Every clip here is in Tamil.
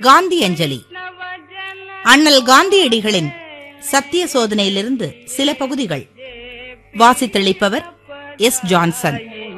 காந்தி அஞ்சலி அண்ணல் காந்தியடிகளின் சத்திய சோதனையிலிருந்து சில பகுதிகள் வாசித்தளிப்பவர் எஸ் ஜான்சன்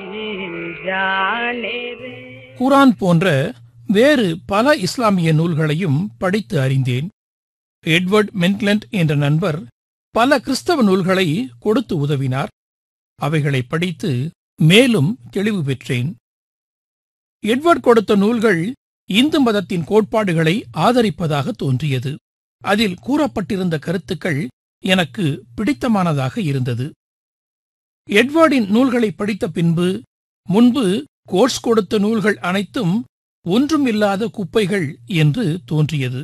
குரான் போன்ற வேறு பல இஸ்லாமிய நூல்களையும் படித்து அறிந்தேன் எட்வர்ட் மென்க்லண்ட் என்ற நண்பர் பல கிறிஸ்தவ நூல்களை கொடுத்து உதவினார் அவைகளை படித்து மேலும் தெளிவு பெற்றேன் எட்வர்ட் கொடுத்த நூல்கள் இந்து மதத்தின் கோட்பாடுகளை ஆதரிப்பதாக தோன்றியது அதில் கூறப்பட்டிருந்த கருத்துக்கள் எனக்கு பிடித்தமானதாக இருந்தது எட்வர்டின் நூல்களை படித்த பின்பு முன்பு கோர்ஸ் கொடுத்த நூல்கள் அனைத்தும் ஒன்றும் இல்லாத குப்பைகள் என்று தோன்றியது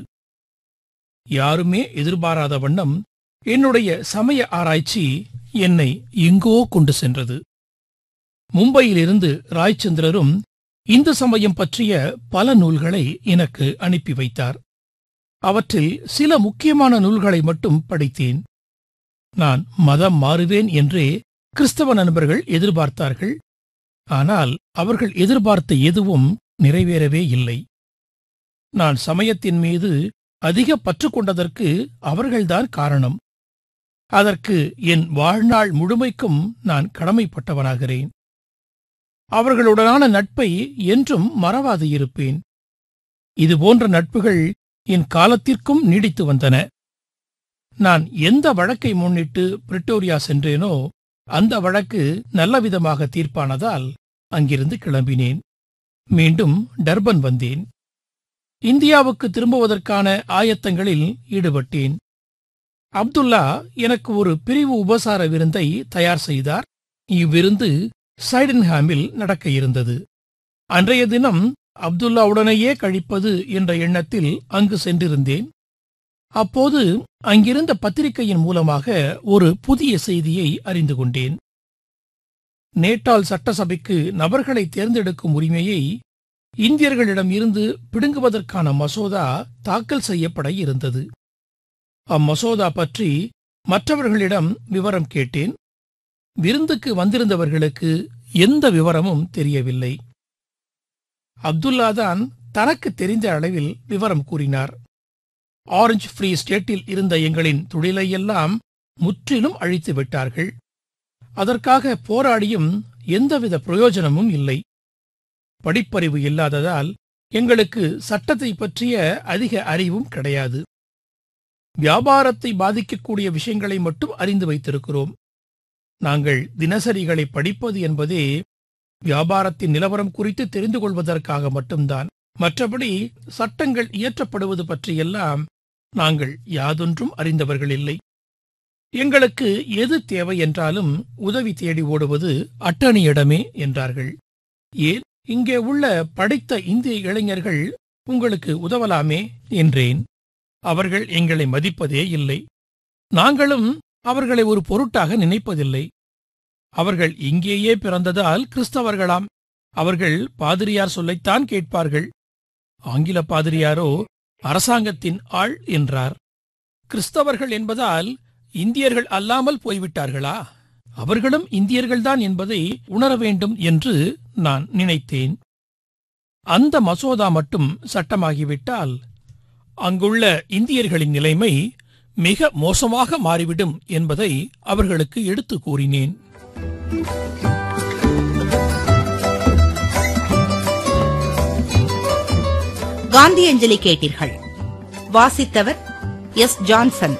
யாருமே எதிர்பாராத வண்ணம் என்னுடைய சமய ஆராய்ச்சி என்னை எங்கோ கொண்டு சென்றது மும்பையிலிருந்து ராய்ச்சந்திரரும் இந்து சமயம் பற்றிய பல நூல்களை எனக்கு அனுப்பி வைத்தார் அவற்றில் சில முக்கியமான நூல்களை மட்டும் படித்தேன் நான் மதம் மாறுவேன் என்றே கிறிஸ்தவ நண்பர்கள் எதிர்பார்த்தார்கள் ஆனால் அவர்கள் எதிர்பார்த்த எதுவும் நிறைவேறவே இல்லை நான் சமயத்தின் மீது அதிக பற்று கொண்டதற்கு அவர்கள்தான் காரணம் அதற்கு என் வாழ்நாள் முழுமைக்கும் நான் கடமைப்பட்டவனாகிறேன் அவர்களுடனான நட்பை என்றும் மறவாது இருப்பேன் இதுபோன்ற நட்புகள் என் காலத்திற்கும் நீடித்து வந்தன நான் எந்த வழக்கை முன்னிட்டு பிரிட்டோரியா சென்றேனோ அந்த வழக்கு நல்லவிதமாக தீர்ப்பானதால் அங்கிருந்து கிளம்பினேன் மீண்டும் டர்பன் வந்தேன் இந்தியாவுக்கு திரும்புவதற்கான ஆயத்தங்களில் ஈடுபட்டேன் அப்துல்லா எனக்கு ஒரு பிரிவு உபசார விருந்தை தயார் செய்தார் இவ்விருந்து சைடன்ஹாமில் நடக்க இருந்தது அன்றைய தினம் அப்துல்லாவுடனேயே கழிப்பது என்ற எண்ணத்தில் அங்கு சென்றிருந்தேன் அப்போது அங்கிருந்த பத்திரிகையின் மூலமாக ஒரு புதிய செய்தியை அறிந்து கொண்டேன் நேட்டால் சட்டசபைக்கு நபர்களை தேர்ந்தெடுக்கும் உரிமையை இந்தியர்களிடம் இருந்து பிடுங்குவதற்கான மசோதா தாக்கல் செய்யப்பட இருந்தது அம்மசோதா பற்றி மற்றவர்களிடம் விவரம் கேட்டேன் விருந்துக்கு வந்திருந்தவர்களுக்கு எந்த விவரமும் தெரியவில்லை அப்துல்லாதான் தனக்கு தெரிந்த அளவில் விவரம் கூறினார் ஆரஞ்சு ஃப்ரீ ஸ்டேட்டில் இருந்த எங்களின் தொழிலையெல்லாம் முற்றிலும் அழித்து விட்டார்கள் அதற்காக போராடியும் எந்தவித பிரயோஜனமும் இல்லை படிப்பறிவு இல்லாததால் எங்களுக்கு சட்டத்தை பற்றிய அதிக அறிவும் கிடையாது வியாபாரத்தை பாதிக்கக்கூடிய விஷயங்களை மட்டும் அறிந்து வைத்திருக்கிறோம் நாங்கள் தினசரிகளை படிப்பது என்பதே வியாபாரத்தின் நிலவரம் குறித்து தெரிந்து கொள்வதற்காக மட்டும்தான் மற்றபடி சட்டங்கள் இயற்றப்படுவது பற்றியெல்லாம் நாங்கள் யாதொன்றும் அறிந்தவர்கள் இல்லை எங்களுக்கு எது தேவை என்றாலும் உதவி தேடி ஓடுவது அட்டணியிடமே என்றார்கள் ஏன் இங்கே உள்ள படித்த இந்திய இளைஞர்கள் உங்களுக்கு உதவலாமே என்றேன் அவர்கள் எங்களை மதிப்பதே இல்லை நாங்களும் அவர்களை ஒரு பொருட்டாக நினைப்பதில்லை அவர்கள் இங்கேயே பிறந்ததால் கிறிஸ்தவர்களாம் அவர்கள் பாதிரியார் சொல்லைத்தான் கேட்பார்கள் ஆங்கில பாதிரியாரோ அரசாங்கத்தின் ஆள் என்றார் கிறிஸ்தவர்கள் என்பதால் இந்தியர்கள் அல்லாமல் போய்விட்டார்களா அவர்களும் இந்தியர்கள்தான் என்பதை உணர வேண்டும் என்று நான் நினைத்தேன் அந்த மசோதா மட்டும் சட்டமாகிவிட்டால் அங்குள்ள இந்தியர்களின் நிலைமை மிக மோசமாக மாறிவிடும் என்பதை அவர்களுக்கு எடுத்து கூறினேன் காந்தி அஞ்சலி கேட்டீர்கள் வாசித்தவர் எஸ் ஜான்சன்